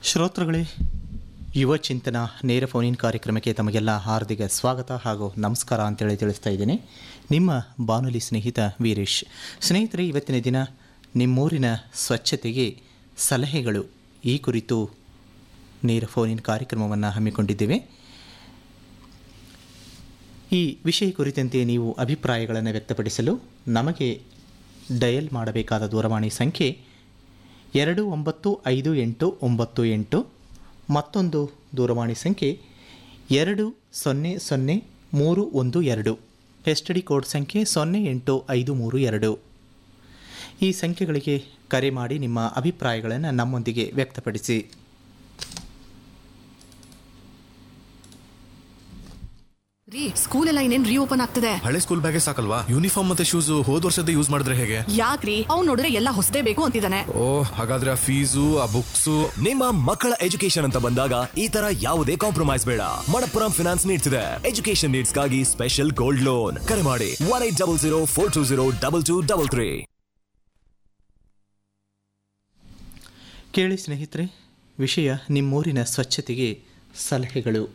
ಶ್ರೋತೃಗಳೇ ಯುವ ಚಿಂತನ ನೇರ ಫೋನಿನ್ ಕಾರ್ಯಕ್ರಮಕ್ಕೆ ತಮಗೆಲ್ಲ ಹಾರ್ದಿಕ ಸ್ವಾಗತ ಹಾಗೂ ನಮಸ್ಕಾರ ಅಂತೇಳಿ ತಿಳಿಸ್ತಾ ಇದ್ದೇನೆ ನಿಮ್ಮ ಬಾನುಲಿ ಸ್ನೇಹಿತ ವೀರೇಶ್ ಸ್ನೇಹಿತರೆ ಇವತ್ತಿನ ದಿನ ನಿಮ್ಮೂರಿನ ಸ್ವಚ್ಛತೆಗೆ ಸಲಹೆಗಳು ಈ ಕುರಿತು ನೇರ ಫೋನಿನ್ ಕಾರ್ಯಕ್ರಮವನ್ನು ಹಮ್ಮಿಕೊಂಡಿದ್ದೇವೆ ಈ ವಿಷಯ ಕುರಿತಂತೆ ನೀವು ಅಭಿಪ್ರಾಯಗಳನ್ನು ವ್ಯಕ್ತಪಡಿಸಲು ನಮಗೆ ಡಯಲ್ ಮಾಡಬೇಕಾದ ದೂರವಾಣಿ ಸಂಖ್ಯೆ ಎರಡು ಒಂಬತ್ತು ಐದು ಎಂಟು ಒಂಬತ್ತು ಎಂಟು ಮತ್ತೊಂದು ದೂರವಾಣಿ ಸಂಖ್ಯೆ ಎರಡು ಸೊನ್ನೆ ಸೊನ್ನೆ ಮೂರು ಒಂದು ಎರಡು ಎಸ್ ಡಿ ಕೋಡ್ ಸಂಖ್ಯೆ ಸೊನ್ನೆ ಎಂಟು ಐದು ಮೂರು ಎರಡು ಈ ಸಂಖ್ಯೆಗಳಿಗೆ ಕರೆ ಮಾಡಿ ನಿಮ್ಮ ಅಭಿಪ್ರಾಯಗಳನ್ನು ನಮ್ಮೊಂದಿಗೆ ವ್ಯಕ್ತಪಡಿಸಿ ರೀ ಸ್ಕೂಲ್ ಎಲ್ಲ ಇನ್ನೇನ್ ರೀಓಪನ್ ಆಗ್ತದೆ ಹಳೆ ಸ್ಕೂಲ್ ಬ್ಯಾಗೇ ಸಾಕಲ್ವಾ ಯೂನಿಫಾರ್ಮ್ ಮತ್ತೆ ಶೂಸ್ ಹೋದ್ ವರ್ಷದ ಯೂಸ್ ಮಾಡಿದ್ರೆ ಹೇಗೆ ಯಾಕ್ರಿ ಅವ್ನ್ ನೋಡಿದ್ರೆ ಎಲ್ಲ ಹೊಸದೇ ಬೇಕು ಅಂತಿದ್ದಾನೆ ಓ ಹಾಗಾದ್ರೆ ಆ ಫೀಸು ಆ ಬುಕ್ಸು ನಿಮ್ಮ ಮಕ್ಕಳ ಎಜುಕೇಶನ್ ಅಂತ ಬಂದಾಗ ಈ ತರ ಯಾವುದೇ ಕಾಂಪ್ರಮೈಸ್ ಬೇಡ ಮಣಪ್ಪುರಂ ಫಿನಾನ್ಸ್ ನೀಡ್ತಿದೆ ಎಜುಕೇಶನ್ ನೀಡ್ಸ್ಗಾಗಿ ಸ್ಪೆಷಲ್ ಗೋಲ್ಡ್ ಲೋನ್ ಕರೆ ಮಾಡಿ one eight double zero four two zero double two double three ಕೇಳಿ ಸ್ನೇಹಿತರೆ ವಿಷಯ ನಿಮ್ಮೂರಿನ ಸ್ವಚ್ಛತೆಗೆ ಸಲಹೆಗಳು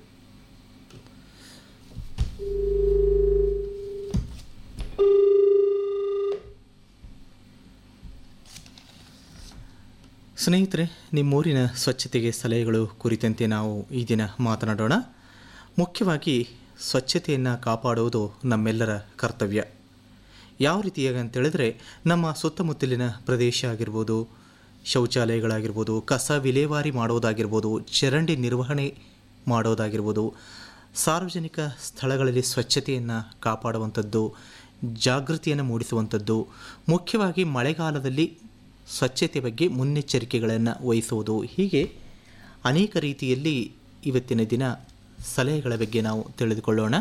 ಸ್ನೇಹಿತರೆ ನಿಮ್ಮೂರಿನ ಸ್ವಚ್ಛತೆಗೆ ಸಲಹೆಗಳು ಕುರಿತಂತೆ ನಾವು ಈ ದಿನ ಮಾತನಾಡೋಣ ಮುಖ್ಯವಾಗಿ ಸ್ವಚ್ಛತೆಯನ್ನು ಕಾಪಾಡುವುದು ನಮ್ಮೆಲ್ಲರ ಕರ್ತವ್ಯ ಯಾವ ರೀತಿಯಾಗಿ ಅಂತೇಳಿದ್ರೆ ನಮ್ಮ ಸುತ್ತಮುತ್ತಲಿನ ಪ್ರದೇಶ ಆಗಿರ್ಬೋದು ಶೌಚಾಲಯಗಳಾಗಿರ್ಬೋದು ಕಸ ವಿಲೇವಾರಿ ಮಾಡೋದಾಗಿರ್ಬೋದು ಚರಂಡಿ ನಿರ್ವಹಣೆ ಮಾಡೋದಾಗಿರ್ಬೋದು ಸಾರ್ವಜನಿಕ ಸ್ಥಳಗಳಲ್ಲಿ ಸ್ವಚ್ಛತೆಯನ್ನು ಕಾಪಾಡುವಂಥದ್ದು ಜಾಗೃತಿಯನ್ನು ಮೂಡಿಸುವಂಥದ್ದು ಮುಖ್ಯವಾಗಿ ಮಳೆಗಾಲದಲ್ಲಿ ಸ್ವಚ್ಛತೆ ಬಗ್ಗೆ ಮುನ್ನೆಚ್ಚರಿಕೆಗಳನ್ನು ವಹಿಸುವುದು ಹೀಗೆ ಅನೇಕ ರೀತಿಯಲ್ಲಿ ಇವತ್ತಿನ ದಿನ ಸಲಹೆಗಳ ಬಗ್ಗೆ ನಾವು ತಿಳಿದುಕೊಳ್ಳೋಣ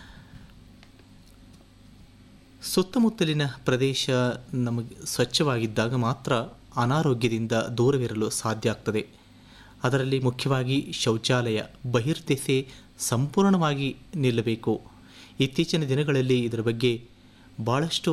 ಸುತ್ತಮುತ್ತಲಿನ ಪ್ರದೇಶ ನಮಗೆ ಸ್ವಚ್ಛವಾಗಿದ್ದಾಗ ಮಾತ್ರ ಅನಾರೋಗ್ಯದಿಂದ ದೂರವಿರಲು ಸಾಧ್ಯ ಆಗ್ತದೆ ಅದರಲ್ಲಿ ಮುಖ್ಯವಾಗಿ ಶೌಚಾಲಯ ಬಹಿರ್ದೆಸೆ ಸಂಪೂರ್ಣವಾಗಿ ನಿಲ್ಲಬೇಕು ಇತ್ತೀಚಿನ ದಿನಗಳಲ್ಲಿ ಇದರ ಬಗ್ಗೆ ಭಾಳಷ್ಟು